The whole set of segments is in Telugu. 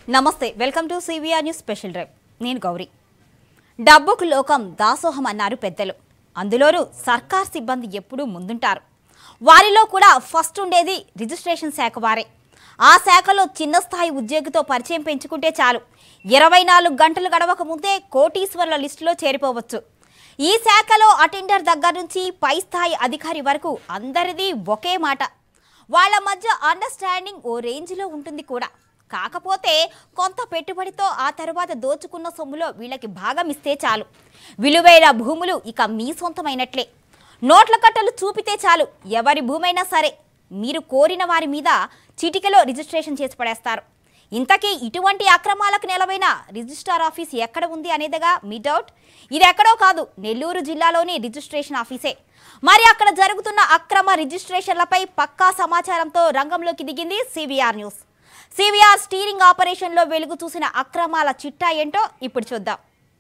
నమస్తే welcome to CVR news special drive నేను గౌరీ డబ్బుకు లోకం దాసోహం అన్నారు పెద్దలు అందులోనూ సర్కార్ సిబ్బంది ఎప్పుడూ ముందుంటారు వారిలో కూడా ఫస్ట్ ఉండేది రిజిస్ట్రేషన్ శాఖ వారే ఆ శాఖలో చిన్న స్థాయి ఉద్యోగితో పరిచయం పెంచుకుంటే చాలు ఇరవై నాలుగు గంటలు గడవక ముందే కోటీశ్వరుల లిస్టులో చేరిపోవచ్చు ఈ శాఖలో అటెండర్ దగ్గర నుంచి పై స్థాయి అధికారి వరకు అందరిది ఒకే మాట వాళ్ళ మధ్య అండర్స్టాండింగ్ ఓ రేంజ్లో ఉంటుంది కూడా కాకపోతే కొంత పెట్టుబడితో ఆ తర్వాత దోచుకున్న సొమ్ములో వీళ్ళకి భాగం ఇస్తే చాలు విలువైన భూములు ఇక మీ సొంతమైనట్లే నోట్ల కట్టలు చూపితే చాలు ఎవరి భూమైనా సరే మీరు కోరిన వారి మీద చిటికెలో రిజిస్ట్రేషన్ చేసి పడేస్తారు ఇంతకీ ఇటువంటి అక్రమాలకు నెలవైన రిజిస్ట్రార్ ఆఫీస్ ఎక్కడ ఉంది అనేదిగా మీ డౌట్ ఇది ఎక్కడో కాదు నెల్లూరు జిల్లాలోని రిజిస్ట్రేషన్ ఆఫీసే మరి అక్కడ జరుగుతున్న అక్రమ రిజిస్ట్రేషన్లపై పక్కా సమాచారంతో రంగంలోకి దిగింది సివిఆర్ న్యూస్ సివిఆర్ స్టీరింగ్ ఆపరేషన్లో వెలుగు చూసిన అక్రమాల చిట్టా ఏంటో ఇప్పుడు చూద్దాం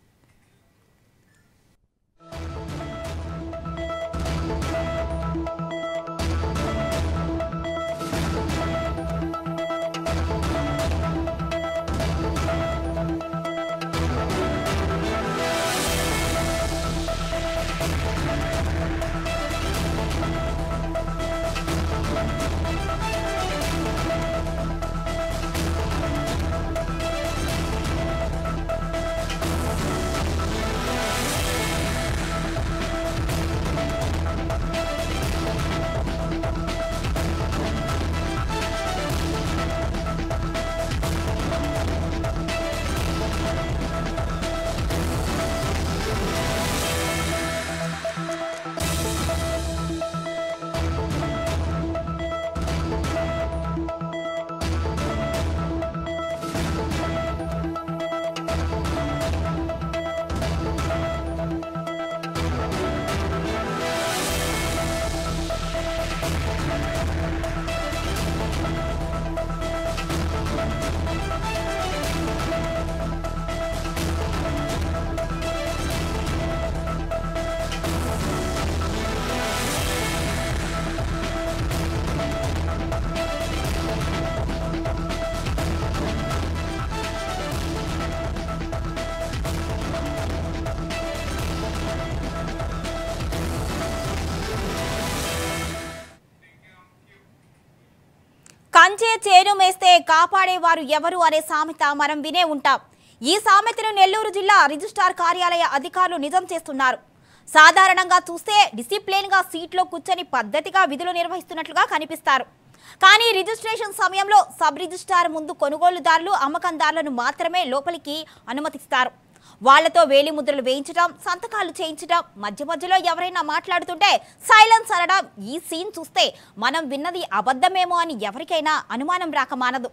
కంచే చేను మేస్తే కాపాడేవారు ఎవరు అనే సామెత మనం వినే ఉంటాం ఈ సామెతను నెల్లూరు జిల్లా రిజిస్ట్రార్ కార్యాలయ అధికారులు నిజం చేస్తున్నారు సాధారణంగా చూస్తే డిసిప్లిన్ గా సీట్లో కూర్చొని పద్ధతిగా విధులు నిర్వహిస్తున్నట్లుగా కనిపిస్తారు కానీ రిజిస్ట్రేషన్ సమయంలో సబ్ రిజిస్ట్రార్ ముందు కొనుగోలుదారులు అమ్మకందారులను మాత్రమే లోపలికి అనుమతిస్తారు వాళ్లతో వేలి ముద్రలు వేయించడం సంతకాలు చేయించడం మధ్య మధ్యలో ఎవరైనా మాట్లాడుతుంటే సైలెన్స్ అనడం ఈ సీన్ చూస్తే మనం విన్నది అబద్ధమేమో అని ఎవరికైనా అనుమానం రాక మానదు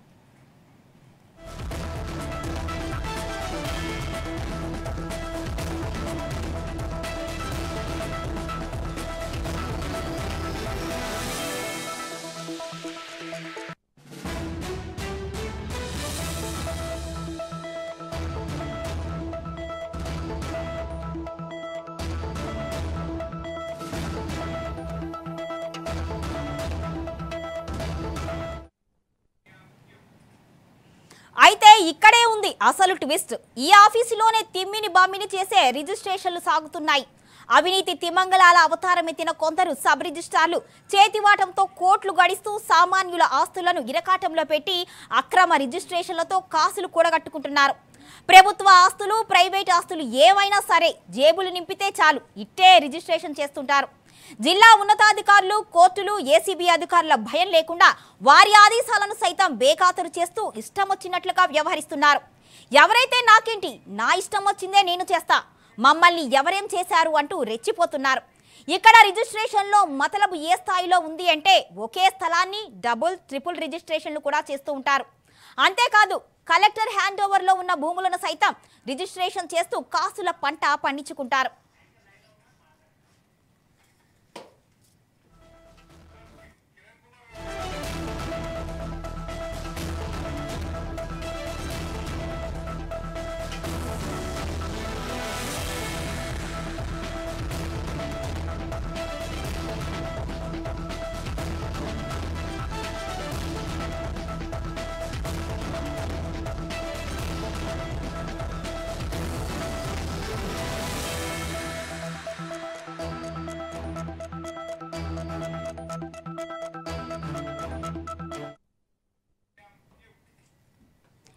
అయితే ఇక్కడే ఉంది అసలు ట్విస్ట్ ఈ ఆఫీసులోనే తిమ్మిని బమ్మిని చేసే రిజిస్ట్రేషన్లు సాగుతున్నాయి అవినీతి తిమంగళాల అవతారం ఎత్తిన కొందరు సబ్ రిజిస్ట్రార్లు చేతివాటంతో కోట్లు గడిస్తూ సామాన్యుల ఆస్తులను ఇరకాటంలో పెట్టి అక్రమ రిజిస్ట్రేషన్లతో కాసులు కూడగట్టుకుంటున్నారు ప్రభుత్వ ఆస్తులు ప్రైవేట్ ఆస్తులు ఏవైనా సరే జేబులు నింపితే చాలు ఇట్టే రిజిస్ట్రేషన్ చేస్తుంటారు జిల్లా ఉన్నతాధికారులు కోర్టులు ఏసీబీ అధికారుల భయం లేకుండా వారి ఆదేశాలను సైతం బేఖాతరు చేస్తూ ఇష్టం వచ్చినట్లుగా వ్యవహరిస్తున్నారు ఎవరైతే నాకేంటి నా ఇష్టం వచ్చిందే నేను చేస్తా మమ్మల్ని ఎవరేం చేశారు అంటూ రెచ్చిపోతున్నారు ఇక్కడ రిజిస్ట్రేషన్లో మతలబు ఏ స్థాయిలో ఉంది అంటే ఒకే స్థలాన్ని డబుల్ ట్రిపుల్ రిజిస్ట్రేషన్లు కూడా చేస్తూ ఉంటారు అంతేకాదు కలెక్టర్ హ్యాండ్ ఓవర్లో ఉన్న భూములను సైతం రిజిస్ట్రేషన్ చేస్తూ కాసుల పంట పండించుకుంటారు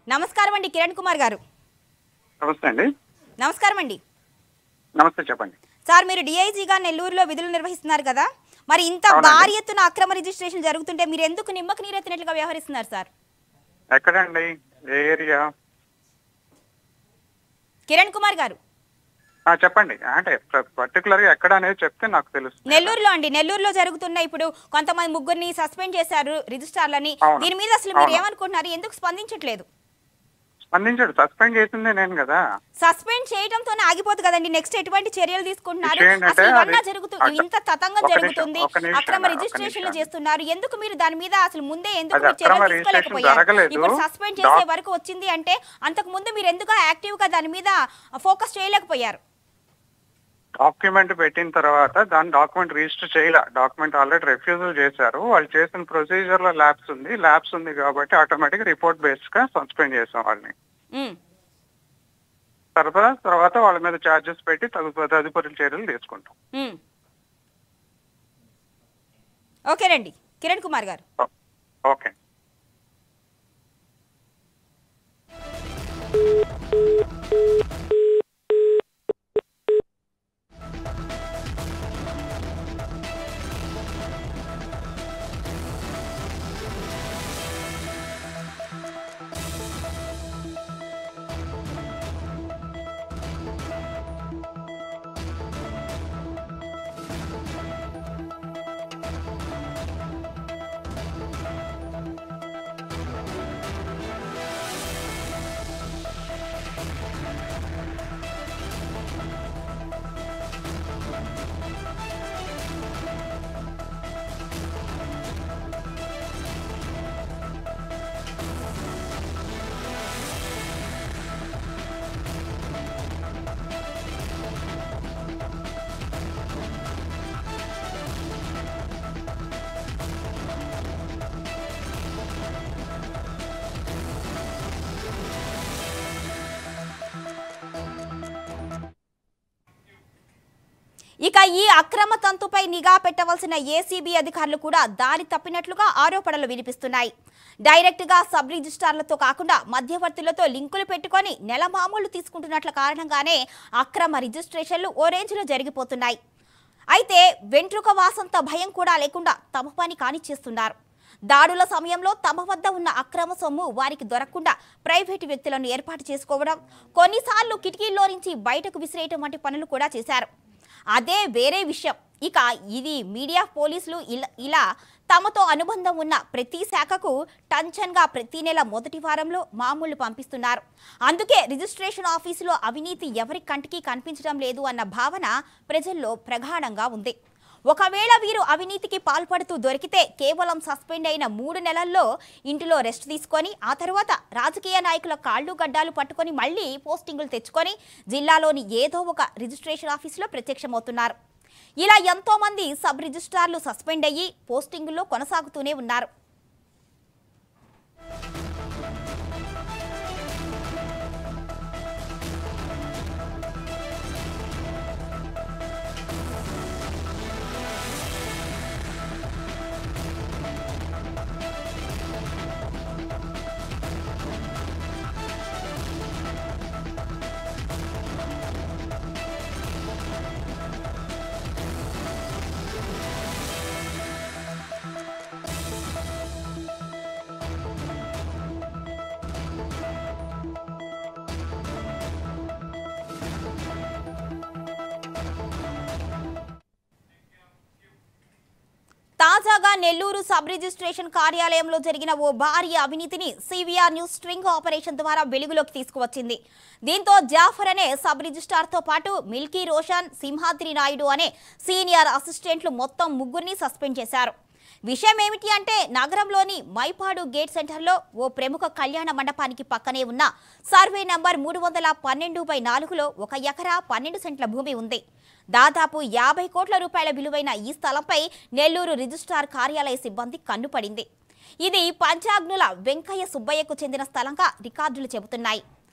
నమస్కారం అండి కిరణ్ కుమార్ గారు నమస్తే అండి నమస్కారం అండి నమస్తే చెప్పండి సార్ మీరు డిఐజీగా నెల్లూరులో విధులు నిర్వహిస్తున్నారు కదా మరి ఇంత అవునండి. భారీ ఎత్తున అక్రమ రిజిస్ట్రేషన్ జరుగుతుంటే మీరు ఎందుకు నిమ్మకు నీరెత్తినట్లుగా వ్యవహరిస్తున్నారు సార్ ఎక్కడండి ఏ ఏరియా కిరణ్ కుమార్ గారు ఆ, చెప్పండి అంటే పర్టికులర్ గా ఎక్కడ అనేది చెప్తే నాకు తెలుస్తుంది నెల్లూరులో అండి నెల్లూరులో జరుగుతున్న ఇప్పుడు కొంతమంది ముగ్గురిని సస్పెండ్ చేశారు రిజిస్ట్రార్లని అవును. దీని మీద అసలు మీరు అవును. ఏమనుకుంటున్నారు ఎందుకు స్పందించట్లేదు స్పందించాడు సస్పెండ్ చేసిందే నేను కదా సస్పెండ్ చేయడంతోనే ఆగిపోదు కదండి నెక్స్ట్ ఎటువంటి చర్యలు తీసుకుంటున్నారు విషయం ఏంటంటే అసలు ఇవన్నా అది- జరుగుతు అక్క- ఇంత తతంగం ఒక నిమిషం, జరుగుతుంది ఒక నిమిషం, అక్రమ ఒక రిజిస్ట్రేషన్లు నిమిషం. చేస్తున్నారు ఎందుకు మీరు దాని మీద అసలు ముందే ఎందుకు అది మీరు చర్యలు అక్రమ రిజిస్ట్రేషన్ తీసుకోలేకపోయారు జరగలేదు. ఇప్పుడు సస్పెండ్ చేసే డాక్- వరకు వచ్చింది అంటే అంతకు ముందు మీరు ఎందుకు యాక్టివ్ గా దాని మీద ఫోకస్ చేయలేకపోయారు డాక్యుమెంట్ పెట్టిన తర్వాత దాని డాక్యుమెంట్ రిజిస్టర్ చేయలే డాక్యుమెంట్ ఆల్రెడీ రిఫ్యూజల్ చేశారు వాళ్ళు చేసిన ప్రొసీజర్ లో ల్యాబ్స్ ఉంది ల్యాబ్స్ ఉంది కాబట్టి ఆటోమేటిక్ రిపోర్ట్ బేస్డ్ గా సస్పెండ్ చేసాం వాళ్ళని ఉమ్. తర్వాత తర్వాత వాళ్ళ మీద ఛార్జెస్ పెట్టి తదుపరి తదుపరి చర్యలు తీసుకుంటాం ఉమ్. ఓకేనండి కిరణ్ కుమార్ గారు ఓ- ఓకే ఇక ఈ అక్రమ తంతుపై నిఘా పెట్టవలసిన ఏసీబీ అధికారులు కూడా దారి తప్పినట్లుగా ఆరోపణలు వినిపిస్తున్నాయి డైరెక్ట్ గా సబ్ రిజిస్ట్రార్లతో కాకుండా మధ్యవర్తులతో లింకులు పెట్టుకొని నెల మామూలు తీసుకుంటున్నట్ల కారణంగానే అక్రమ రిజిస్ట్రేషన్లు ఓ రేంజ్లో జరిగిపోతున్నాయి అయితే వెంట్రుక వాసంత భయం కూడా లేకుండా తమ పని కానిచ్చేస్తున్నారు దాడుల సమయంలో తమ వద్ద ఉన్న అక్రమ సొమ్ము వారికి దొరకకుండా ప్రైవేటు వ్యక్తులను ఏర్పాటు చేసుకోవడం కొన్నిసార్లు కిటికీల్లో నుంచి బయటకు విసిరేయటం వంటి పనులు కూడా చేశారు అదే వేరే విషయం ఇక ఇది మీడియా పోలీసులు ఇలా ఇలా తమతో అనుబంధం ఉన్న ప్రతి శాఖకు టంచన్గా ప్రతి నెల మొదటి వారంలో మామూలు పంపిస్తున్నారు అందుకే రిజిస్ట్రేషన్ ఆఫీసులో అవినీతి ఎవరి కంటికి కనిపించడం లేదు అన్న భావన ప్రజల్లో ప్రగాఢంగా ఉంది ఒకవేళ వీరు అవినీతికి పాల్పడుతూ దొరికితే కేవలం సస్పెండ్ అయిన మూడు నెలల్లో ఇంటిలో రెస్ట్ తీసుకొని ఆ తర్వాత రాజకీయ నాయకుల కాళ్ళు గడ్డాలు పట్టుకొని మళ్ళీ పోస్టింగులు తెచ్చుకొని జిల్లాలోని ఏదో ఒక రిజిస్ట్రేషన్ ఆఫీసులో ప్రత్యక్షమవుతున్నారు ఇలా ఎంతో మంది సబ్ రిజిస్ట్రార్లు సస్పెండ్ అయ్యి పోస్టింగుల్లో కొనసాగుతూనే ఉన్నారు తాజాగా నెల్లూరు సబ్ రిజిస్ట్రేషన్ కార్యాలయంలో జరిగిన ఓ భారీ అవినీతిని సివిఆర్ న్యూస్ స్ట్రింగ్ ఆపరేషన్ ద్వారా వెలుగులోకి తీసుకువచ్చింది దీంతో జాఫర్ అనే సబ్ రిజిస్ట్రార్తో పాటు మిల్కీ రోషన్ సింహాద్రి నాయుడు అనే సీనియర్ అసిస్టెంట్లు మొత్తం ముగ్గురిని సస్పెండ్ చేశారు విషయం ఏమిటి అంటే నగరంలోని మైపాడు గేట్ సెంటర్లో ఓ ప్రముఖ కళ్యాణ మండపానికి పక్కనే ఉన్న సర్వే నంబర్ మూడు వందల పన్నెండు బై నాలుగులో ఒక ఎకరా పన్నెండు సెంట్ల భూమి ఉంది దాదాపు యాభై కోట్ల రూపాయల విలువైన ఈ స్థలంపై నెల్లూరు రిజిస్ట్రార్ కార్యాలయ సిబ్బంది కన్నుపడింది ఇది పంచాగ్నుల వెంకయ్య సుబ్బయ్యకు చెందిన స్థలంగా రికార్డులు చెబుతున్నాయి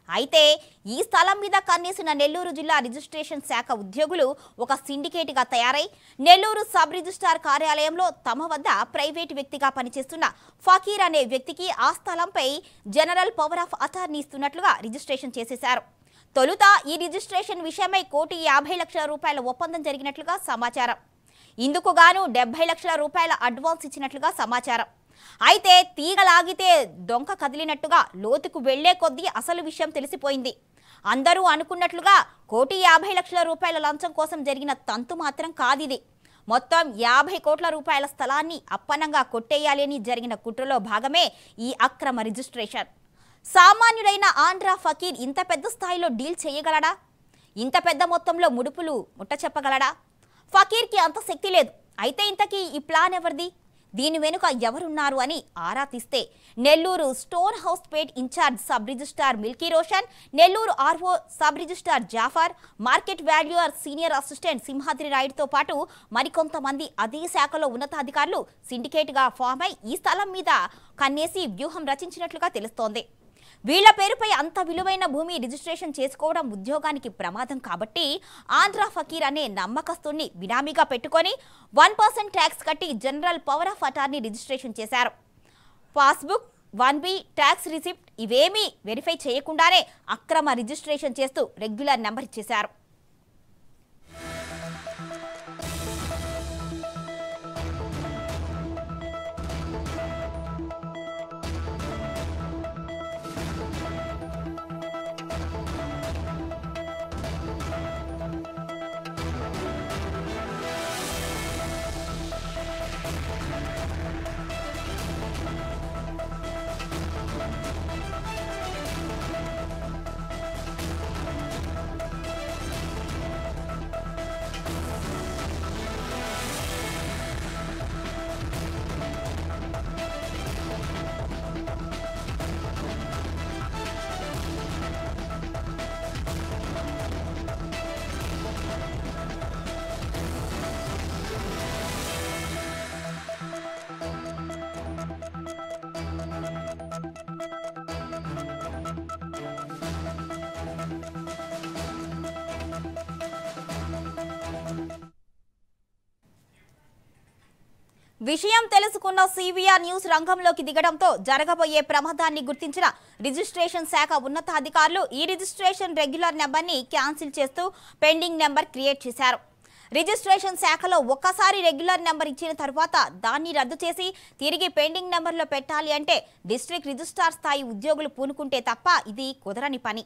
అయితే ఈ స్థలం మీద కన్నేసిన నెల్లూరు జిల్లా రిజిస్ట్రేషన్ శాఖ ఉద్యోగులు ఒక సిండికేట్గా తయారై నెల్లూరు సబ్ రిజిస్ట్రార్ కార్యాలయంలో తమ వద్ద ప్రైవేటు వ్యక్తిగా పనిచేస్తున్న ఫకీర్ అనే వ్యక్తికి ఆ స్థలంపై జనరల్ పవర్ ఆఫ్ అథార్నీ ఇస్తున్నట్లుగా రిజిస్ట్రేషన్ చేసేశారు తొలుత ఈ రిజిస్ట్రేషన్ విషయమై కోటి యాభై లక్షల రూపాయల ఒప్పందం జరిగినట్లుగా సమాచారం ఇందుకు గాను డెబ్బై లక్షల రూపాయల అడ్వాన్స్ ఇచ్చినట్లుగా సమాచారం అయితే తీగలాగితే డొంక కదిలినట్టుగా లోతుకు వెళ్లే కొద్దీ అసలు విషయం తెలిసిపోయింది అందరూ అనుకున్నట్లుగా కోటి యాభై లక్షల రూపాయల లంచం కోసం జరిగిన తంతు మాత్రం కాదిది మొత్తం యాభై కోట్ల రూపాయల స్థలాన్ని అప్పనంగా కొట్టేయాలి అని జరిగిన కుట్రలో భాగమే ఈ అక్రమ రిజిస్ట్రేషన్ సామాన్యుడైన ఆంధ్రా ఫకీర్ ఇంత పెద్ద స్థాయిలో డీల్ చేయగలడా ఇంత పెద్ద మొత్తంలో ముడుపులు ముట్ట చెప్పగలడా ఫకీర్కి అంత శక్తి లేదు అయితే ఇంతకీ ఈ ప్లాన్ ఎవరిది దీని వెనుక ఎవరున్నారు అని ఆరా తీస్తే Nellore stone house Pet incharge sub registrar Milky Roshan Nellore R O sub registrar Jafar market valuer senior assistant Simhadri రాయుడుతో పాటు మరికొంతమంది అదే శాఖలో ఉన్నతాధికారులు సిండికేట్గా ఫామ్ అయి ఈ స్థలం మీద కన్నేసి వ్యూహం రచించినట్లుగా తెలుస్తోంది వీళ్ల పేరుపై అంత విలువైన భూమి రిజిస్ట్రేషన్ చేసుకోవడం ఉద్యోగానికి ప్రమాదం కాబట్టి ఆంధ్ర ఫకీర్ అనే నమ్మకస్తుణ్ణి బినామీగా పెట్టుకొని వన్ పర్సెంట్ ట్యాక్స్ కట్టి general power of attorney registration చేశారు passbook one B tax receipt ఇవేమీ వెరిఫై చేయకుండానే అక్రమ రిజిస్ట్రేషన్ చేస్తూ రెగ్యులర్ నెంబర్ ఇచ్చేశారు విషయం తెలుసుకున్న సివిఆర్ న్యూస్ రంగంలోకి దిగడంతో జరగబోయే ప్రమాదాన్ని గుర్తించిన రిజిస్ట్రేషన్ శాఖ ఉన్నతాధికారులు ఈ రిజిస్ట్రేషన్ రెగ్యులర్ నెంబర్ని క్యాన్సిల్ చేస్తూ పెండింగ్ నెంబర్ క్రియేట్ చేశారు రిజిస్ట్రేషన్ శాఖలో ఒక్కసారి రెగ్యులర్ నెంబర్ ఇచ్చిన తర్వాత దాన్ని రద్దు చేసి తిరిగి పెండింగ్ నెంబర్లో పెట్టాలి అంటే డిస్ట్రిక్ట్ రిజిస్ట్రార్ స్థాయి ఉద్యోగులు పూనుకుంటే తప్ప ఇది కుదరని పని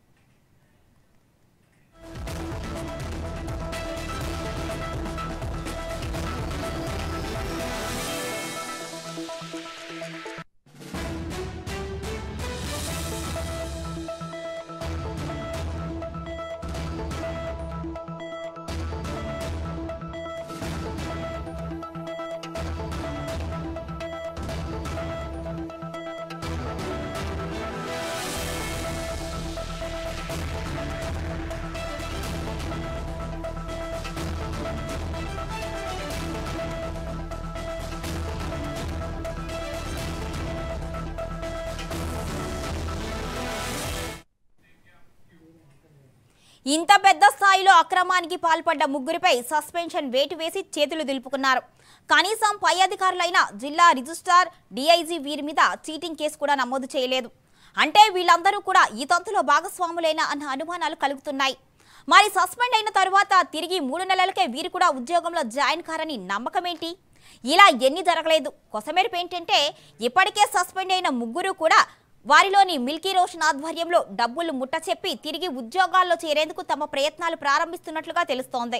ఇంత పెద్ద స్థాయిలో అక్రమానికి పాల్పడ్డ ముగ్గురిపై సస్పెన్షన్ వేటు వేసి చేతులు దులుపుకున్నారు కనీసం పై అధికారులైన జిల్లా రిజిస్ట్రార్ డీఐజీ వీరి మీద చీటింగ్ కేసు కూడా నమోదు చేయలేదు అంటే వీళ్ళందరూ కూడా ఈ తంతులో భాగస్వాములైన అన్న అనుమానాలు కలుగుతున్నాయి మరి సస్పెండ్ అయిన తరువాత తిరిగి మూడు నెలలకే వీరు కూడా ఉద్యోగంలో జాయిన్ కారని నమ్మకం ఏంటి ఇలా ఎన్ని జరగలేదు కొసమెరుపు ఏంటంటే ఇప్పటికే సస్పెండ్ అయిన ముగ్గురు కూడా వారిలోని మిల్కీ రోషన్ ఆధ్వర్యంలో డబ్బులు ముట్ట చెప్పి తిరిగి ఉద్యోగాల్లో చేరేందుకు తమ ప్రయత్నాలు ప్రారంభిస్తున్నట్లుగా తెలుస్తోంది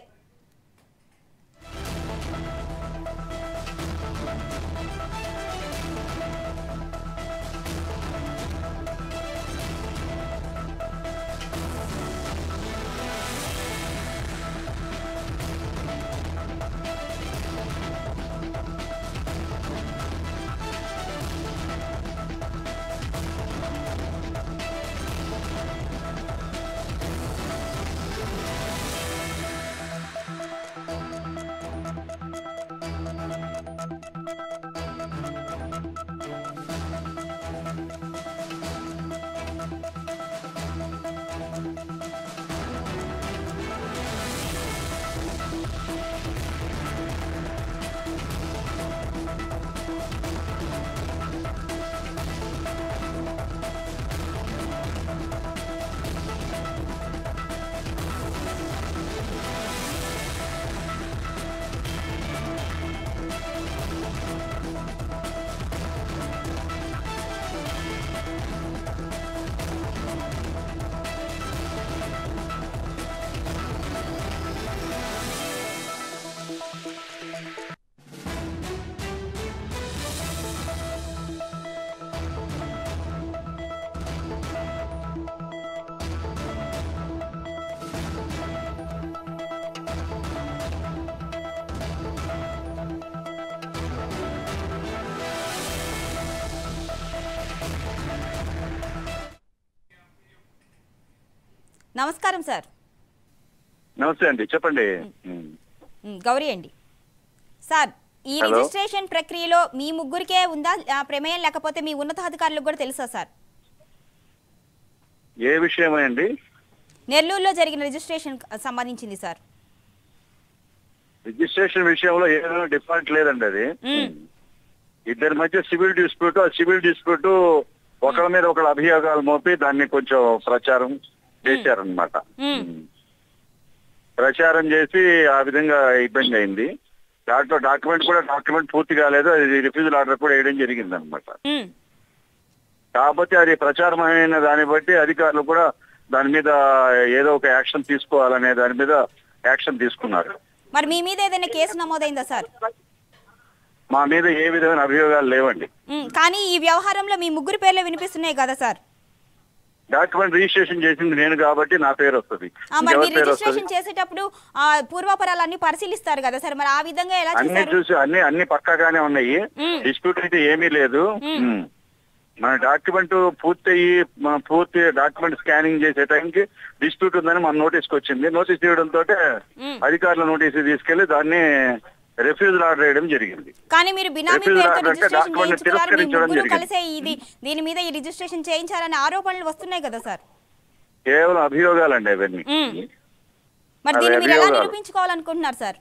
నమస్కారం సార్ నమస్తే అండి చెప్పండి ఉమ్. ఉమ్, గౌరీ అండి సార్ ఈ హలో. రిజిస్ట్రేషన్ ప్రక్రియలో మీ ముగ్గురికే ఉందా ఆ, ప్రమేయం లేకపోతే మీ ఉన్నతాధికారులకు కూడా తెలుసా సార్ ఏ విషయమై అండి నెల్లూరులో జరిగిన రిజిస్ట్రేషన్ సంబంధించింది సార్ రిజిస్ట్రేషన్ విషయంలో ఏదైనా డిఫాల్ట్ లేదండి అది ఉమ్. ఇద్దరి మధ్య సివిల్ డిస్ప్యూట్ ఆ సివిల్ డిస్ప్యూట్ ఒకరి మీద ఒకరు అభియోగాలు మోపి దాన్ని కొంచెం ప్రచారం చేశారనమాట ఉమ్. ప్రచారం చేసి ఆ విధంగా ఇబ్బంది అయింది దాంట్లో డాక్యుమెంట్ కూడా డాక్యుమెంట్ పూర్తి కాలేదు అది రిఫ్యూజల్ ఆర్డర్ కూడా వేయడం జరిగింది అనమాట ఉమ్. కాకపోతే అది ప్రచారమైన దాన్ని బట్టి అధికారులు కూడా దాని మీద ఏదో ఒక యాక్షన్ తీసుకోవాలనే దాని మీద యాక్షన్ తీసుకున్నారు మరి మీ మీద ఏదైనా కేసు నమోదైందా సార్ మా మీద ఏ విధమైన అభియోగాలు లేవండి ఉమ్, కానీ ఈ వ్యవహారంలో మీ ముగ్గురు పేర్లే వినిపిస్తున్నాయి కదా సార్ డాక్యుమెంట్ రిజిస్ట్రేషన్ చేసింది నేను కాబట్టి నా పేరు వస్తుంది ఆ, మరి ఎవరి మీరు పేరు వస్తుంది రిజిస్ట్రేషన్ చేసేటప్పుడు ఆ, పూర్వాపరాలన్నీ పరిశీలిస్తారు కదా సార్ మరి ఆ విధంగా ఎలా అన్ని చేశారు చూసి అన్ని అన్ని పక్కాగానే ఉన్నాయి మ్మ్. డిస్ప్యూట్ అయితే ఏమీ లేదు మ్మ్. మన డాక్యుమెంట్ పూర్తయి మన పూర్తి డాక్యుమెంట్ స్కానింగ్ చేసే టైంకి డిస్ప్యూట్ ఉందని మన నోటీస్కి వచ్చింది నోటీస్ ఇవ్వడంతో మ్మ్. అధికారుల నోటీస్ తీసుకెళ్లి దాన్ని రెఫ్యూజల్ ఆర్డర్ వేయడం జరిగింది కానీ మీరు బినామీ Refusal పేరుతో order అంటే రిజిస్ట్రేషన్ document చేయించుకున్నారు మీ తిరస్కరించడం ముగ్గురు జరిగింది. కలిసే ఇది దీని మీద ఈ రిజిస్ట్రేషన్ చేయించారనే ఆరోపణలు వస్తున్నాయి కదా సార్ కేవలం అభియోగాలండి అవన్నీ మ్మ్. మరి అవి దీన్ని మీరు ఎలా అభియోగాలు. నిరూపించుకోవాలనుకుంటున్నారు సార్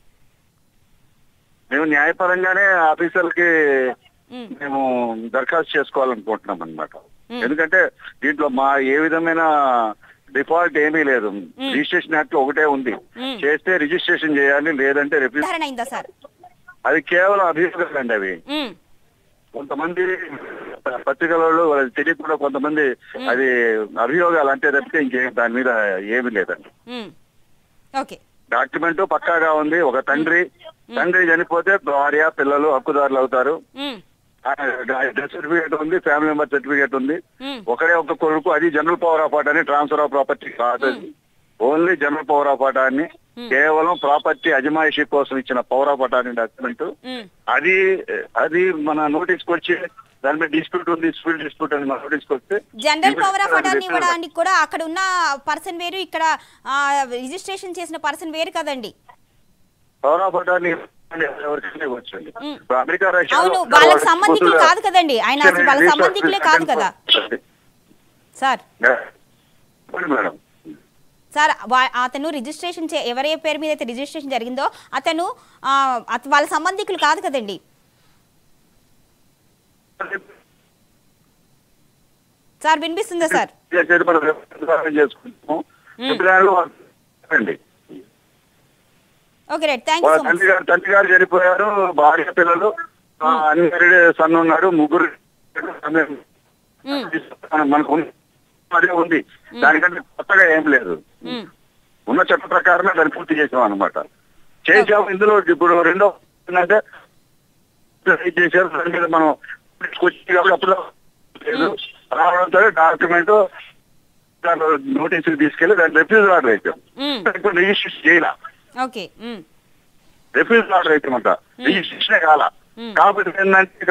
మేము న్యాయపరంగానే ఆఫీసర్లకి మ్మ్. మేము దరఖాస్తు చేసుకోవాలనుకుంటున్నాం అనమాట మ్మ్. ఎందుకంటే దీంట్లో మా ఏ విధమైన డిఫాల్ట్ ఏమీ లేదు రిజిస్ట్రేషన్ యాక్ట్ లో ఒకటే ఉంది మ్మ్. చేస్తే రిజిస్ట్రేషన్ చేయాలి లేదంటే రిఫ్యూజ్ ఉదాహరణ అయిందా సార్ అది కేవలం అభియోగాలండి అవి మ్మ్. కొంతమంది పత్రికలలో వాళ్ళకి తెలియకుండా కొంతమంది అది అభియోగాలు అంటే తప్పితే ఇంకేం దాని మీద ఏమీ లేదండి మ్మ్. ఓకే డాక్యుమెంట్ పక్కాగా ఉంది ఒక తండ్రి తండ్రి చనిపోతే భార్య పిల్లలు హక్కుదారులు అవుతారు మ్మ్. డెత్ సర్టిఫికేట్ ఉంది ఫ్యామిలీ మెంబర్ సర్టిఫికేట్ ఉంది మ్మ్. ఒకడే ఒక కొడుకు అది general power of attorney transfer of property కాదు only general power of attorney కేవలం ప్రాపర్టీ అజమాయిషీ కోసం ఇచ్చిన పవర్ ఆఫ్ అటార్నీ డాక్యుమెంట్ మ్మ్. అది అది మన నోటీస్కి వచ్చి దాని మీద డిస్ప్యూట్ ఉంది సివిల్ డిస్ప్యూట్ అని మన నోటీస్కి వస్తే జనరల్ పవర్ ఆఫ్ అటార్నీ ఇప్పుడు ఇవ్వడానికి కూడా అక్కడ ఉన్న పర్సన్ వేరు ఇక్కడ ఆ, రిజిస్ట్రేషన్ చేసిన పర్సన్ వేరు కదండి పవర్ ఆఫ్ అటార్నీ ఎవరికైనా ఇవ్వచ్చండి ఇప్పుడు అమెరికా రష్యాలో అవును ఉన్న వాళ్ళకి వాళ్ళ సంబంధికులు కూతురు- కాదు కదండి ఆయన అసలు వాళ్ళ సంబంధికులే కాదు కదా సార్ చెప్పండి మేడం సార్ వా- అతను రిజిస్ట్రేషన్ చే ఎవరి పేరు మీద అయితే రిజిస్ట్రేషన్ జరిగిందో అతను ఆ, అత- వాళ్ళ సంబంధికులు కాదు కదండి సార్ వినిపిస్తుందా సార్ చేసేది మనం వ్యవహారం చేసుకుంటాము ఎప్పుడైనా అండి ఓకే రైట్ థ్యాంక్ యూ వాళ్ళ సో మచ్ తండ్రి గారు తండ్రి గారు చనిపోయారు భార్య పిల్లలు అన్మ్యారీడ్ సన్ ఉన్నాడు ముగ్గురు మనకు ఉంది. అదే ఉంది దానికంటే కొత్తగా ఏం లేదు ఉన్న చట్ట ప్రకారమే దాన్ని పూర్తి చేసాం అనమాట చేసాము ఇందులో ఇప్పుడు రెండో ఏంటంటే ఇది చేశారు దాని మీద మనం వచ్చి కాబట్టి అప్పుడు లేదు రావడంతో డాక్యుమెంట్ నోటీసులు తీసుకెళ్లి దాన్ని రెఫ్యూజల్ ఆర్డర్ వేసాం ఇప్పుడు రిజిస్ట్రేషన్ చేయాల ఓకే రెఫ్యూజల్ ఆర్డర్ వేసామంట రిజిస్ట్రేషన్ కాల కాబట్టి ఏంటంటే ఇక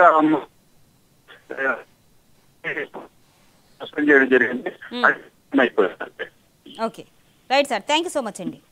సస్పెండ్ చేయడం జరిగింది అది అయిపోయింది okay right sir thank you so much అండి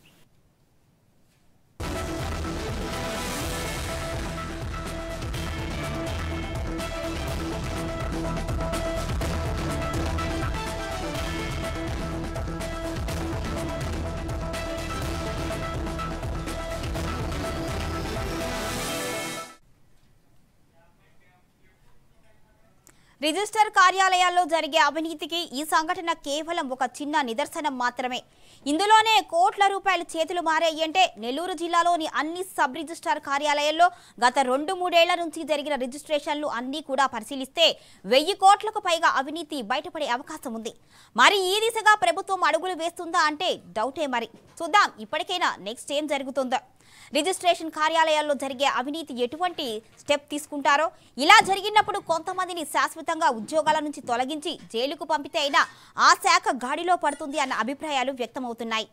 రిజిస్టర్ కార్యాలయాల్లో జరిగే అవినీతికి ఈ సంఘటన కేవలం ఒక చిన్న నిదర్శనం మాత్రమే ఇందులోనే కోట్ల రూపాయలు చేతులు మారాయి అంటే నెల్లూరు జిల్లాలోని అన్ని సబ్ రిజిస్ట్రార్ కార్యాలయాల్లో గత రెండు మూడేళ్ల నుంచి జరిగిన రిజిస్ట్రేషన్లు అన్నీ కూడా పరిశీలిస్తే వెయ్యి కోట్లకు పైగా అవినీతి బయటపడే అవకాశం ఉంది మరి ఈ దిశగా ప్రభుత్వం అడుగులు వేస్తుందా అంటే డౌటే మరి చూద్దాం ఇప్పటికైనా నెక్స్ట్ ఏం జరుగుతుందో రిజిస్ట్రేషన్ కార్యాలయాల్లో జరిగే అవినీతి ఎటువంటి స్టెప్ తీసుకుంటారో ఇలా జరిగినప్పుడు కొంతమందిని శాశ్వతంగా ఉద్యోగాల నుంచి తొలగించి జైలుకు పంపితే అయినా ఆ శాఖ గాడిలో పడుతుంది అన్న అభిప్రాయాలు వ్యక్తమవుతున్నాయి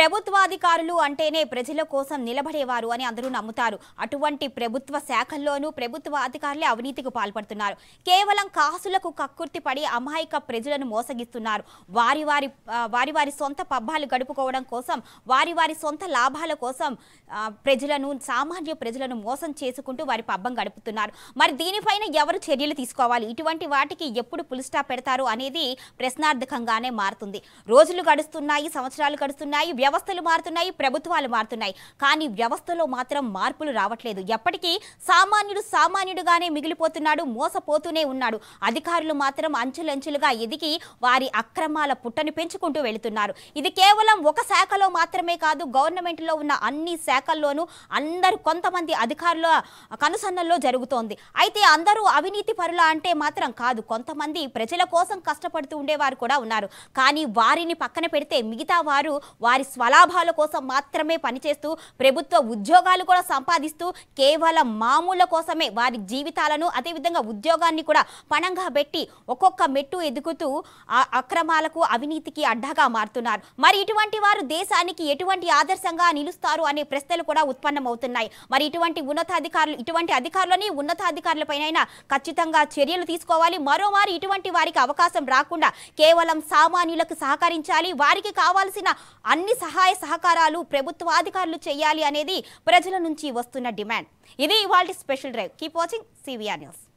ప్రభుత్వాధికారులు అంటేనే ప్రజల కోసం నిలబడేవారు అని అందరూ నమ్ముతారు అటువంటి ప్రభుత్వ శాఖల్లోనూ ప్రభుత్వ అధికారులే అవినీతికి పాల్పడుతున్నారు కేవలం కాసులకు కక్కుర్తి పడి అమాయక ప్రజలను మోసగిస్తున్నారు వారి వారి ఆ, వారి వారి సొంత పబ్బాలు గడుపుకోవడం కోసం వారి వారి సొంత లాభాల కోసం ఆ, ప్రజలను సామాన్య ప్రజలను మోసం చేసుకుంటూ వారి పబ్బం గడుపుతున్నారు మరి దీనిపైన ఎవరు చర్యలు తీసుకోవాలి ఇటువంటి వాటికి ఎప్పుడు పులి స్టాప్ పెడతారు అనేది ప్రశ్నార్థకంగానే మారుతుంది రోజులు గడుస్తున్నాయి సంవత్సరాలు గడుస్తున్నాయి వ్యవస్థలు మారుతున్నాయి ప్రభుత్వాలు మారుతున్నాయి కానీ వ్యవస్థలో మాత్రం మార్పులు రావట్లేదు ఎప్పటికీ సామాన్యుడు సామాన్యుడుగానే మిగిలిపోతున్నాడు మోసపోతూనే ఉన్నాడు అధికారులు మాత్రం అంచులంచులుగా ఎదిగి వారి అక్రమాల పుట్టని పెంచుకుంటూ వెళుతున్నారు ఇది కేవలం ఒక శాఖలో మాత్రమే కాదు గవర్నమెంట్లో ఉన్న అన్ని శాఖల్లోనూ అందరూ కొంతమంది అధికారుల కనుసన్నల్లో జరుగుతోంది అయితే అందరూ అవినీతి పరుల అంటే మాత్రం కాదు కొంతమంది ప్రజల కోసం కష్టపడుతూ ఉండేవారు కూడా ఉన్నారు కానీ వారిని పక్కన పెడితే మిగతా వారు వారి స్వలాభాల కోసం మాత్రమే పనిచేస్తూ ప్రభుత్వ ఉద్యోగాలు కూడా సంపాదిస్తూ కేవలం మామూల కోసమే వారి జీవితాలను అదేవిధంగా ఉద్యోగాన్ని కూడా పణంగా పెట్టి ఒక్కొక్క మెట్టు ఎదుగుతూ ఆ అక్రమాలకు అవినీతికి అడ్డాగా మారుతున్నారు మరి ఇటువంటి వారు దేశానికి ఎటువంటి ఆదర్శంగా నిలుస్తారు అనే ప్రశ్నలు కూడా ఉత్పన్నమవుతున్నాయి మరి ఇటువంటి ఉన్నతాధికారులు ఇటువంటి అధికారులని ఉన్నతాధికారులపైన ఖచ్చితంగా చర్యలు తీసుకోవాలి మరోమారు ఇటువంటి వారికి అవకాశం రాకుండా కేవలం సామాన్యులకు సహకరించాలి వారికి కావాల్సిన అన్ని సహాయ సహకారాలు ప్రభుత్వాధికారులు చేయాలి అనేది ప్రజల నుంచి వస్తున్న డిమాండ్ ఇది ఇవాళ special drive keep watching CVR news